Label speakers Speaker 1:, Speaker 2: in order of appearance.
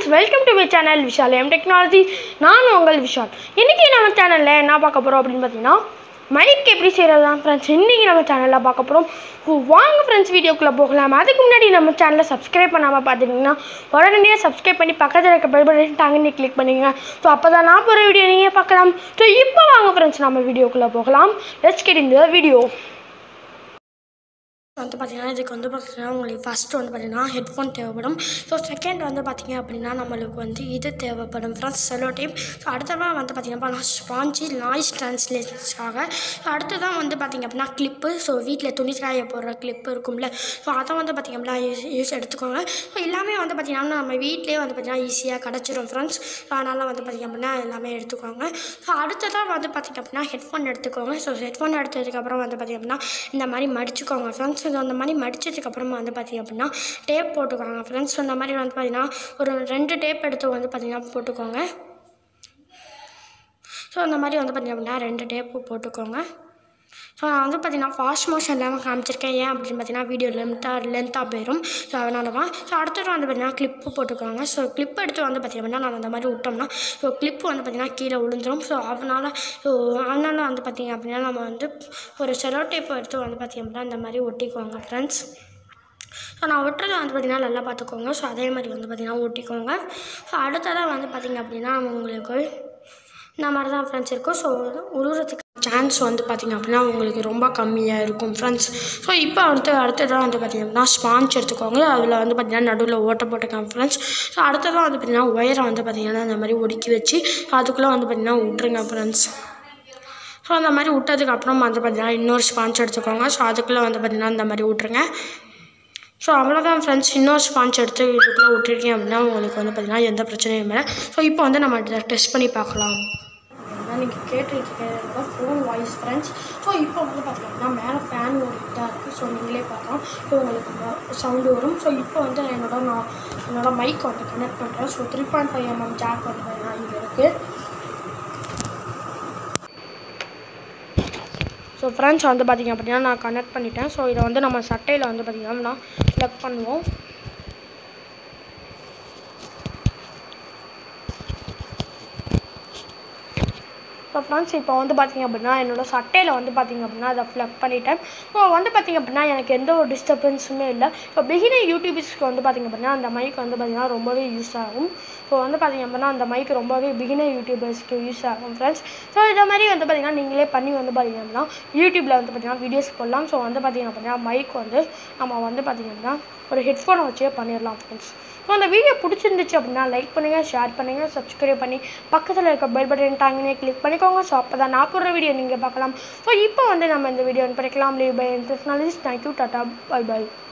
Speaker 1: friends welcome to my channel Vishal M technology நான் உங்கள் விஷால் இன்றைக்கி நம்ம சேனலில் என்ன பார்க்க போகிறோம் அப்படின்னு பார்த்தீங்கன்னா மைக் எப்படி செய்கிறது தான் ஃப்ரெண்ட்ஸ் இன்றைக்கி நம்ம சேனலில் பார்க்க போகிறோம் வாங்க ஃப்ரெண்ட்ஸ் வீடியோக்குள்ளே போகலாம் அதுக்கு முன்னாடி நம்ம சேனலை சப்ஸ்கிரைப் பண்ணாமல் பார்த்துட்டிங்கன்னா உடனடியாக சப்ஸ்கிரைப் பண்ணி பக்கத்தில் இருக்க பெல் பட்டன் டாங்கன்னு கிளிக் பண்ணிங்க ஸோ அப்போ தான் நான் போகிற வீடியோ நீங்கள் பார்க்கலாம் ஸோ இப்போ வாங்க ஃப்ரெண்ட்ஸ் நம்ம வீடியோக்குள்ளே போகலாம் லெட்ஸ் கெட் இந்த வீடியோ வந்து பார்த்தீங்கன்னா இதுக்கு வந்து பார்த்தீங்கன்னா உங்களுக்கு ஃபஸ்ட்டு வந்து பார்த்தீங்கன்னா ஹெட்ஃபோன் தேவைப்படும் ஸோ செகண்ட் வந்து பார்த்தீங்க அப்படின்னா நம்மளுக்கு வந்து இது தேவைப்படும் ஃப்ரெண்ட்ஸ் செலோ டைப் ஸோ அடுத்ததான் வந்து பார்த்தீங்கன்னா ஸ்பாஞ்சி நாய்ஸ் ட்ரான்ஸ்லேஷன்ஸ்க்காக ஸோ அடுத்ததான் வந்து பார்த்தீங்க அப்படின்னா கிளிப்பு ஸோ வீட்டில் துணி காய போடுற கிளிப்பு இருக்கும்ல ஸோ அதை வந்து பார்த்தீங்க அப்படின்னா யூஸ் யூஸ் எடுத்துக்கோங்க ஸோ எல்லாமே வந்து பார்த்தீங்கன்னா நம்ம வீட்டிலே வந்து பார்த்தீங்கன்னா ஈஸியாக கிடச்சிரும் ஃப்ரெண்ட்ஸ் ஸோ அதனால் வந்து பார்த்தீங்க அப்படின்னா எல்லாமே எடுத்துக்கோங்க ஸோ அடுத்ததாக வந்து பார்த்தீங்க அப்படின்னா ஹெட்ஃபோன் எடுத்துக்கோங்க ஸோ ஹெட்ஃபோன் எடுத்ததுக்கப்புறம் வந்து பார்த்தீங்க அப்படின்னா இந்த மாதிரி மடிச்சுக்கோங்க ஃப்ரெண்ட்ஸ் ஸோ அந்த மாதிரி மடிச்சதுக்கப்புறமா வந்து பார்த்தீங்க அப்படின்னா டேப் போட்டுக்கோங்க ஃப்ரெண்ட்ஸ் இந்த மாதிரி வந்து பார்த்தீங்கன்னா ஒரு ரெண்டு டேப் எடுத்து வந்து பார்த்தீங்கன்னா போட்டுக்கோங்க ஸோ அந்த மாதிரி வந்து பார்த்தீங்க அப்படின்னா ரெண்டு டேப்பு போட்டுக்கோங்க ஸோ நான் வந்து பார்த்தீங்கன்னா ஃபாஸ்ட் மோஷன் இல்லாமல் காமிச்சிருக்கேன் ஏன் அப்படின்னு பார்த்தீங்கன்னா வீடியோ லென்த்தாக லென்த்தாக போயிடும் ஸோ அதனால தான் ஸோ அடுத்தது வந்து பார்த்தீங்கன்னா கிளிப்பு போட்டுக்கோங்க ஸோ கிளிப் எடுத்து வந்து பார்த்தீங்க அப்படின்னா நான் அந்த மாதிரி விட்டோம்னா ஸோ கிளிப்பு வந்து பார்த்தீங்கன்னா கீழே விழுந்துரும் ஸோ அதனால் ஸோ அதனால வந்து பார்த்தீங்க அப்படின்னா நம்ம வந்து ஒரு செலோ டேப் எடுத்து வந்து பார்த்தீங்க அப்படின்னா இந்த மாதிரி ஒட்டிக்குவாங்க ஃப்ரெண்ட்ஸ் ஸோ நான் ஒட்டுறதை வந்து பார்த்திங்கன்னா நல்லா பார்த்துக்கோங்க ஸோ அதே மாதிரி வந்து பார்த்திங்கன்னா ஒட்டிக்கோங்க ஸோ அடுத்ததாக வந்து பார்த்திங்க அப்படின்னா உங்களுக்கு இந்த மாதிரி தான் ஃப்ரெண்ட்ஸ் இருக்கும் ஸோ உருவத்துக்கு சான்ஸ் வந்து பார்த்திங்க அப்படின்னா உங்களுக்கு ரொம்ப கம்மியாக இருக்கும் ஃப்ரெண்ட்ஸ் ஸோ இப்போ அடுத்து அடுத்ததாக வந்து பார்த்திங்க அப்படின்னா ஸ்பாஞ்ச் எடுத்துக்கோங்க அதில் வந்து பார்த்திங்கன்னா நடுவில் ஓட்ட போட்டுக்கோங்க ஃப்ரெண்ட்ஸ் ஸோ அடுத்ததாக வந்து பார்த்திங்கன்னா ஒயரை வந்து பார்த்திங்கன்னா இந்த மாதிரி ஒடுக்கி வச்சு அதுக்குள்ளே வந்து பார்த்திங்கன்னா விட்ருங்க ஃப்ரெண்ட்ஸ் ஸோ அந்த மாதிரி விட்டதுக்கு அப்புறம் வந்து பார்த்திங்கன்னா இன்னொரு ஸ்பாஞ்ச் எடுத்துக்கோங்க ஸோ அதுக்குள்ளே வந்து பார்த்திங்கன்னா இந்த மாதிரி விட்ருங்க ஸோ அவ்வளோதான் ஃப்ரெண்ட்ஸ் இன்னொரு ஸ்பாஞ்ச் எடுத்து இதுக்குள்ளே விட்டுருக்கீங்க அப்படின்னா உங்களுக்கு வந்து பார்த்திங்கன்னா எந்த பிரச்சனையும் இல்லை ஸோ இப்போ வந்து நம்ம டெஸ்ட் பண்ணி பார்க்கலாம் நீங்கள் கேட்டுருக்கீங்க ஃபோன் வாய்ஸ் ஃப்ரெண்ட்ஸ் ஸோ இப்போ வந்து பார்த்தீங்கன்னா மேலே ஃபேன் ஓடிட்டு இருக்குது ஸோ நீங்களே பார்க்கலாம் ஸோ உங்களுக்கு சவுண்டு வரும் ஸோ இப்போ வந்து என்னோட நான் என்னோடய மைக் வந்து கனெக்ட் பண்ணுறேன் so three point five MM jack வந்து பார்த்தீங்கன்னா இங்கே இருக்குது ஸோ ஃப்ரெண்ட்ஸ் வந்து பார்த்திங்க அப்படின்னா நான் கனெக்ட் பண்ணிட்டேன் ஸோ இதை வந்து நம்ம சட்டையில் வந்து பார்த்திங்கன்னா ப்ளக் பண்ணுவோம் ஸோ ஃப்ரெண்ட்ஸ் இப்போ வந்து பார்த்திங்க அப்படின்னா என்னோடய சட்டையில் வந்து பார்த்திங்க அப்படின்னா அதை ஃப்ளக் பண்ணிட்டேன் ஸோ வந்து பார்த்திங்க அப்படின்னா எனக்கு எந்த ஒரு டிஸ்டர்பன்ஸுமே இல்லை ஸோ பிகினர் யூடியூபர்ஸ்க்கு வந்து பார்த்திங்க அப்படின்னா அந்த மைக் வந்து பார்த்திங்கன்னா ரொம்பவே யூஸ் ஆகும் ஸோ வந்து பார்த்திங்க அப்படின்னா அந்த மைக் ரொம்பவே பிகினர் யூடியூபர்ஸ்க்கு யூஸ் ஆகும் ஃப்ரெண்ட்ஸ் ஸோ இந்த மாதிரி வந்து பார்த்திங்கன்னா நீங்களே பண்ணி வந்து பார்த்திங்க அப்படின்னா யூடியூப்பில் வந்து பார்த்திங்கன்னா வீடியோஸ் போடலாம் ஸோ வந்து பார்த்திங்க அப்படின்னா மைக் வந்து நம்ம வந்து பார்த்திங்க அப்படின்னா ஒரு ஹெட்ஃபோனை வச்சே பண்ணிடலாம் ஃப்ரெண்ட்ஸ் ஸோ அந்த வீடியோ பிடிச்சிருந்துச்சு அப்படின்னா லைக் பண்ணுங்கள் ஷேர் பண்ணுங்கள் சப்ஸ்கிரைப் பண்ணி பக்கத்தில் இருக்க பெல் பட்டன் டாங்கினே கிளிக் பண்ணிக்கோங்க ஸோ அப்போ தான் நான் போடுற வீடியோ நீங்கள் பார்க்கலாம் ஸோ இப்போ வந்து நம்ம இந்த வீடியோ படிக்கலாம் லீவ் பை டெக்னாலஜிஸ் தேங்க்யூ டாட்டா பை பை